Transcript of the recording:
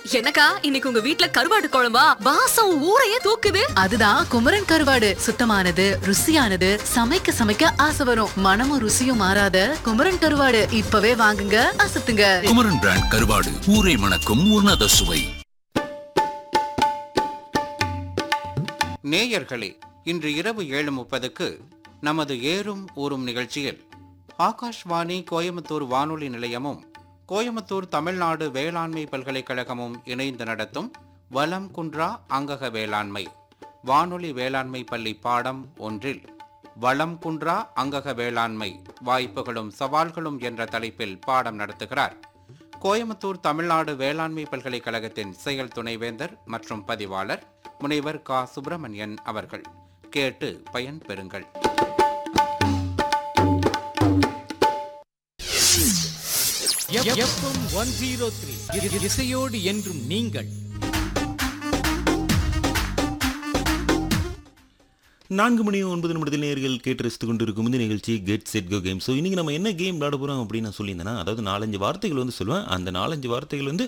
என்னக்கா இன்னைக்கு உங்க வீட்ல கருவாடு குழம்பா வாசம் ஊரையே தூக்குது அதுதான் குமரன் கருவாடு சுத்தமானது ருசியானது சமைக்க சமைக்க ஆசை வரும் மனமும் ருசியும் மாறாத குமரன் கருவாடு இப்பவே வாங்குங்க அசத்துங்க குமரன் பிராண்ட் கருவாடு ஊரை மணக்கும் உன்னத சுவை நேயர்களே இன்று இரவு ஏழு முப்பதுக்கு நமது ஏறும் ஊரும் நிகழ்ச்சியில் ஆகாஷ்வாணி கோயம்புத்தூர் வானொலி நிலையமும் கோயம்புத்தூர் தமிழ்நாடு வேளாண்மை பல்கலைக்கழகமும் இணைந்து நடத்தும் வலம் குன்றா அங்கக வேளாண்மை வானொலி வேளாண்மை பள்ளி பாடம் ஒன்றில் வளம் குன்றா அங்கக வேளாண்மை வாய்ப்புகளும் சவால்களும் என்ற தலைப்பில் பாடம் நடத்துகிறார் கோயம்புத்தூர் தமிழ்நாடு வேளாண்மை பல்கலைக்கழகத்தின் செயல் துணைவேந்தர் மற்றும் பதிவாளர் முனைவர் கா சுப்பிரமணியன் அவர்கள் கேட்டு பயன் பெறுங்கள் எஃப்எம் ஒன் ஜீரோ த்ரீ இசையோடு என்றும் நீங்கள் நான்கு மணி ஒன்பது நிமிடத்தில் நேர்கள் கேட்டு ரசித்து கொண்டிருக்கும் இந்த நிகழ்ச்சி get set go game show இன்றைக்கி நம்ம என்ன கேம் விளையாட போகிறோம் அப்படின்னு நான் சொல்லியிருந்தேன்னா அதாவது நாலஞ்சு வார்த்தைகள் வந்து சொல்லுவேன் அந்த நாலஞ்சு வார்த்தைகள் வந்து